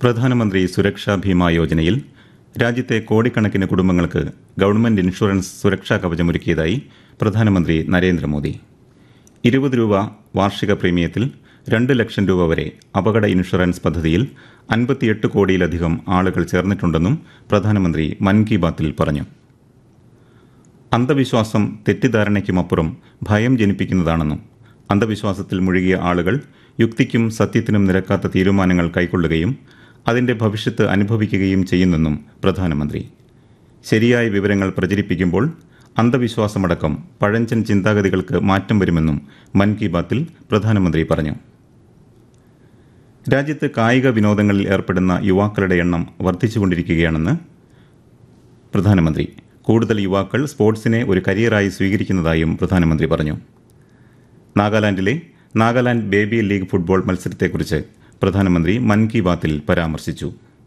പ്രധാനമന്ത്രി സുരക്ഷാ ഭീമ യോജനയിൽ രാജ്യത്തെ കോടിക്കണക്കിന് കുടുംബങ്ങൾക്ക് ഗവൺമെന്റ് ഇൻഷുറൻസ് സുരക്ഷാ കവചമൊരുക്കിയതായി പ്രധാനമന്ത്രി നരേന്ദ്രമോദി ഇരുപത് രൂപ വാർഷിക പ്രീമിയത്തിൽ രണ്ട് ലക്ഷം രൂപ വരെ അപകട ഇൻഷുറൻസ് പദ്ധതിയിൽ അൻപത്തിയെട്ട് കോടിയിലധികം ആളുകൾ ചേർന്നിട്ടുണ്ടെന്നും പ്രധാനമന്ത്രി മൻ കി ബാത്തിൽ പറഞ്ഞു അന്ധവിശ്വാസം തെറ്റിദ്ധാരണയ്ക്കുമപ്പുറം ഭയം ജനിപ്പിക്കുന്നതാണെന്നും അന്ധവിശ്വാസത്തിൽ മുഴുകിയ ആളുകൾ യുക്തിക്കും സത്യത്തിനും നിരക്കാത്ത തീരുമാനങ്ങൾ കൈക്കൊള്ളുകയും അതിന്റെ ഭവിഷ്യത്ത് അനുഭവിക്കുകയും ചെയ്യുന്നെന്നും പ്രധാനമന്ത്രി ശരിയായ വിവരങ്ങൾ പ്രചരിപ്പിക്കുമ്പോൾ അന്ധവിശ്വാസമടക്കം പഴഞ്ചൻ ചിന്താഗതികൾക്ക് മാറ്റം വരുമെന്നും മൻ കി ബാത്തിൽ പ്രധാനമന്ത്രി പറഞ്ഞു രാജ്യത്ത് കായിക വിനോദങ്ങളിൽ ഏർപ്പെടുന്ന യുവാക്കളുടെ എണ്ണം വർദ്ധിച്ചുകൊണ്ടിരിക്കുകയാണെന്ന് പ്രധാനമന്ത്രി കൂടുതൽ യുവാക്കൾ സ്പോർട്സിനെ ഒരു കരിയറായി സ്വീകരിക്കുന്നതായും പ്രധാനമന്ത്രി പറഞ്ഞു നാഗാലാൻഡിലെ നാഗാലാൻഡ് ബേബി ലീഗ് ഫുട്ബോൾ മത്സരത്തെക്കുറിച്ച് പ്രധാനമന്ത്രി മൻ കി ബാത്തിൽ പരാമർശിച്ചു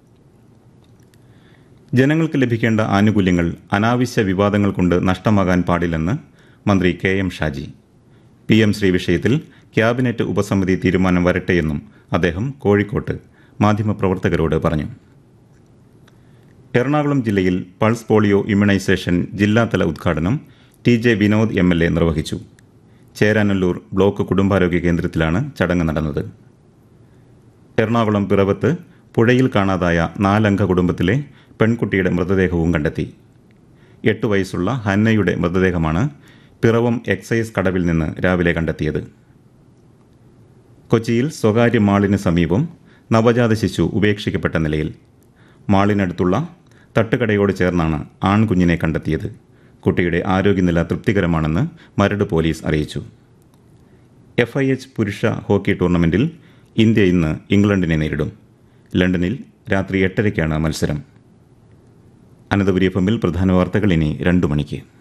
ജനങ്ങൾക്ക് ലഭിക്കേണ്ട ആനുകൂല്യങ്ങൾ അനാവശ്യ വിവാദങ്ങൾ കൊണ്ട് നഷ്ടമാകാൻ പാടില്ലെന്ന് മന്ത്രി K M Shaji P M Shri വിഷയത്തിൽ ക്യാബിനറ്റ് ഉപസമിതി തീരുമാനം വരട്ടെയെന്നും അദ്ദേഹം കോഴിക്കോട്ട് മാധ്യമപ്രവർത്തകരോട് പറഞ്ഞു എറണാകുളം ജില്ലയിൽ പൾസ് പോളിയോ ഇമ്മ്യൂണൈസേഷൻ ജില്ലാതല ഉദ്ഘാടനം T J Vinod M L A നിർവഹിച്ചു ചേരാനല്ലൂർ ബ്ലോക്ക് കുടുംബാരോഗ്യ കേന്ദ്രത്തിലാണ് ചടങ്ങ് നടന്നത് എറണാകുളം പിറവത്ത് പുഴയിൽ കാണാതായ നാലംഗ കുടുംബത്തിലെ പെൺകുട്ടിയുടെ മൃതദേഹവും കണ്ടെത്തി എട്ട് വയസ്സുള്ള ഹന്നയുടെ മൃതദേഹമാണ് പിറവം എക്സൈസ് കടവിൽ നിന്ന് രാവിലെ കണ്ടെത്തിയത് കൊച്ചിയിൽ സ്വകാര്യ മാളിന് സമീപം നവജാത ശിശു ഉപേക്ഷിക്കപ്പെട്ട നിലയിൽ മാളിനടുത്തുള്ള തട്ടുകടയോട് ചേർന്നാണ് ആൺകുഞ്ഞിനെ കണ്ടെത്തിയത് കുട്ടിയുടെ ആരോഗ്യനില തൃപ്തികരമാണെന്ന് മരട് പോലീസ് അറിയിച്ചു എഫ് ഐ എച്ച് പുരുഷ ഹോക്കി ടൂർണമെന്റിൽ ഇന്ത്യ ഇന്ന് ഇംഗ്ലണ്ടിനെ നേരിടും ലണ്ടനിൽ രാത്രി എട്ടരയ്ക്കാണ് മത്സരം അനന്തപുരി എഫ് എമ്മിൽ പ്രധാന വാർത്തകൾ ഇനി രണ്ടു മണിക്ക്